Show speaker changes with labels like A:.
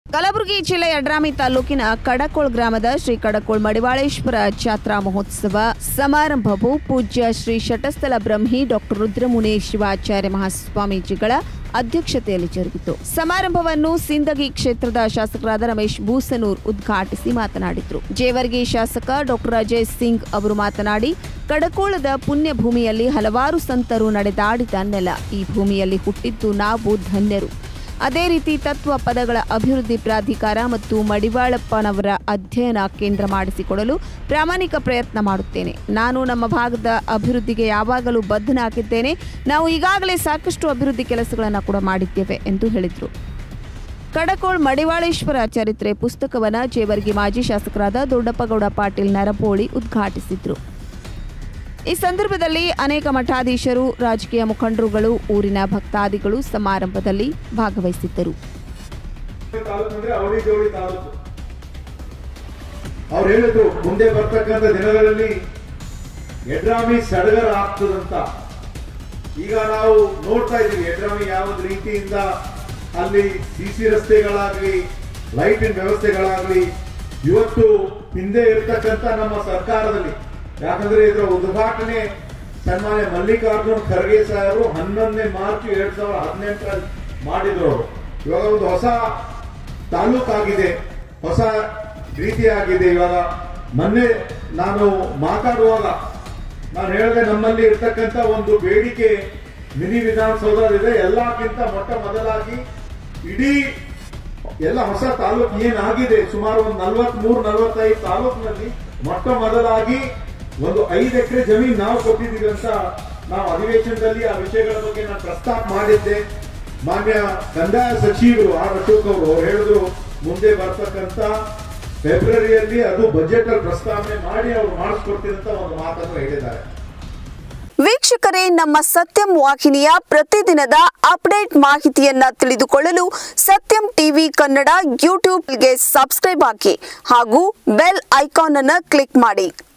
A: ಕಲಬುರಗಿ ಜಿಲ್ಲೆ ಯಡ್ರಾಮಿ ತಾಲೂಕಿನ ಕಡಕೋಳ್ ಗ್ರಾಮದ ಶ್ರೀ ಕಡಕೋಳ್ ಮಡಿವಾಳೇಶ್ವರ ಜಾತ್ರಾ ಮಹೋತ್ಸವ ಸಮಾರಂಭವು ಪೂಜ್ಯ ಶ್ರೀ ಶಟಸ್ಥಲ ಬ್ರಹ್ಮಿ ಡಾಕ್ಟರ್ ರುದ್ರಮುನಿ ಶಿವಾಚಾರ್ಯ ಮಹಾಸ್ವಾಮೀಜಿಗಳ ಅಧ್ಯಕ್ಷತೆಯಲ್ಲಿ ಜರುಗಿತು ಸಮಾರಂಭವನ್ನು ಸಿಂದಗಿ ಕ್ಷೇತ್ರದ ಶಾಸಕರಾದ ರಮೇಶ್ ಬೂಸನೂರ್ ಉದ್ಘಾಟಿಸಿ ಮಾತನಾಡಿದರು ಜೇವರ್ಗಿ ಶಾಸಕ ಡಾಕ್ಟರ್ ಅಜಯ್ ಸಿಂಗ್ ಅವರು ಮಾತನಾಡಿ ಕಡಕೋಳದ ಪುಣ್ಯ ಭೂಮಿಯಲ್ಲಿ ಹಲವಾರು ಸಂತರು ನಡೆದಾಡಿದ ನೆಲ ಈ ಭೂಮಿಯಲ್ಲಿ ಹುಟ್ಟಿದ್ದು ನಾವು ಧನ್ಯರು ಅದೇ ರೀತಿ ತತ್ವ ಪದಗಳ ಅಭಿವೃದ್ಧಿ ಪ್ರಾಧಿಕಾರ ಮತ್ತು ಮಡಿವಾಳಪ್ಪನವರ ಅಧ್ಯಯನ ಕೇಂದ್ರ ಮಾಡಿಸಿಕೊಡಲು ಪ್ರಾಮಾಣಿಕ ಪ್ರಯತ್ನ ಮಾಡುತ್ತೇನೆ ನಾನು ನಮ್ಮ ಭಾಗದ ಅಭಿವೃದ್ಧಿಗೆ ಯಾವಾಗಲೂ ಬದ್ಧನಾಗಿದ್ದೇನೆ ನಾವು ಈಗಾಗಲೇ ಸಾಕಷ್ಟು ಅಭಿವೃದ್ಧಿ ಕೆಲಸಗಳನ್ನು ಕೂಡ ಮಾಡಿದ್ದೇವೆ ಎಂದು ಹೇಳಿದರು ಕಡಕೋಳ್ ಮಡಿವಾಳೇಶ್ವರ ಚರಿತ್ರೆ ಪುಸ್ತಕವನ್ನು ಜೇವರ್ಗಿ ಮಾಜಿ ಶಾಸಕರಾದ ದೊಡ್ಡಪ್ಪಗೌಡ ಪಾಟೀಲ್ ನರಪೋಳಿ ಉದ್ಘಾಟಿಸಿದ್ರು ಈ ಸಂದರ್ಭದಲ್ಲಿ ಅನೇಕ ಮಠಾಧೀಶರು ರಾಜಕೀಯ ಮುಖಂಡರುಗಳು ಊರಿನ ಭಕ್ತಾದಿಗಳು ಸಮಾರಂಭದಲ್ಲಿ ಭಾಗವಹಿಸಿದ್ದರು
B: ತಾಲೂಕು ಅಂದ್ರೆ ಅವಳಿ ಜೋಳಿ ತಾಲೂಕು ಅವ್ರು ಹೇಳಿದ್ರು ಮುಂದೆ ಬರ್ತಕ್ಕಂಥ ದಿನಗಳಲ್ಲಿ ಯಡ್ರಾಮಿ ಸಡಗರ ಆಗ್ತದಂತ ಈಗ ನಾವು ನೋಡ್ತಾ ಇದ್ದೀವಿ ಯಡ್ರಾಮಿ ಯಾವ ರೀತಿಯಿಂದ ಅಲ್ಲಿ ಸಿಸಿ ರಸ್ತೆಗಳಾಗ್ಲಿ ಲೈಟಿನ ವ್ಯವಸ್ಥೆಗಳಾಗ್ಲಿ ಇವತ್ತು ಹಿಂದೆ ಇರ್ತಕ್ಕಂಥ ನಮ್ಮ ಸರ್ಕಾರದಲ್ಲಿ ಯಾಕಂದ್ರೆ ಇದರ ಉದ್ಘಾಟನೆ ಸನ್ಮಾನ್ಯ ಮಲ್ಲಿಕಾರ್ಜುನ್ ಖರ್ಗೆ ಸಾಹೇಬರು ಹನ್ನೊಂದನೇ ಮಾರ್ಚ್ ಎರಡ್ ಸಾವಿರದ ಹದಿನೆಂಟರಲ್ಲಿ ಮಾಡಿದ್ರು ಅವರು ಇವಾಗ ಒಂದು ಹೊಸ ತಾಲೂಕಾಗಿದೆ ಹೊಸ ರೀತಿಯಾಗಿದೆ ಇವಾಗ ಮೊನ್ನೆ ನಾನು ಮಾತಾಡುವಾಗ ನಾನು ಹೇಳಿದೆ ನಮ್ಮಲ್ಲಿ ಇರ್ತಕ್ಕಂಥ ಒಂದು ಬೇಡಿಕೆ ಮಿನಿ ವಿಧಾನಸೌಧವಿದೆ ಎಲ್ಲಕ್ಕಿಂತ ಮೊಟ್ಟ ಮೊದಲಾಗಿ ಇಡೀ ಎಲ್ಲ ಹೊಸ ತಾಲೂಕು ಏನಾಗಿದೆ ಸುಮಾರು ಒಂದು ನಲ್ವತ್ ಮೂರು ನಲ್ವತ್ತೈದು ತಾಲೂಕಿನಲ್ಲಿ ಮೊಟ್ಟ ಮೊದಲಾಗಿ ಒಂದು ಐದು ಎಕರೆ ಜಮೀನು ನಾವು ಕೊಟ್ಟಿದ್ದೀವಿ ಅಂತ ನಾವು ಅಧಿವೇಶನದಲ್ಲಿ ಆ ವಿಷಯಗಳ ಬಗ್ಗೆ ನಾನು ಪ್ರಸ್ತಾಪ ಮಾಡಿದ್ದೆ ಮಾನ್ಯ ಕಂದಾಯ ಸಚಿವರು ಆರ್ ಅಶೋಕ್ ಅವರು ಅವ್ರು ಹೇಳಿದ್ರು ಮುಂದೆ ಬರ್ತಕ್ಕಂತ ಫೆಬ್ರವರಿಯಲ್ಲಿ ಅದು ಬಜೆಟ್ ಅಲ್ಲಿ ಪ್ರಸ್ತಾವನೆ ಮಾಡಿ ಅವ್ರು ಮಾಡಿಸ್ಕೊಡ್ತೀನಿ ಅಂತ ಒಂದು ಮಾತನ್ನು ಹೇಳಿದ್ದಾರೆ
A: ವೀಕ್ಷಕರೇ ನಮ್ಮ ಸತ್ಯಂ ವಾಹಿನಿಯ ಪ್ರತಿದಿನದ ಅಪ್ಡೇಟ್ ಮಾಹಿತಿಯನ್ನ ತಿಳಿದುಕೊಳ್ಳಲು ಸತ್ಯಂ ಟಿವಿ ಕನ್ನಡ ಯೂಟ್ಯೂಬ್ಗೆ ಸಬ್ಸ್ಕ್ರೈಬ್ ಹಾಕಿ ಹಾಗೂ ಬೆಲ್ ಐಕಾನ್ ಅನ್ನು ಕ್ಲಿಕ್ ಮಾಡಿ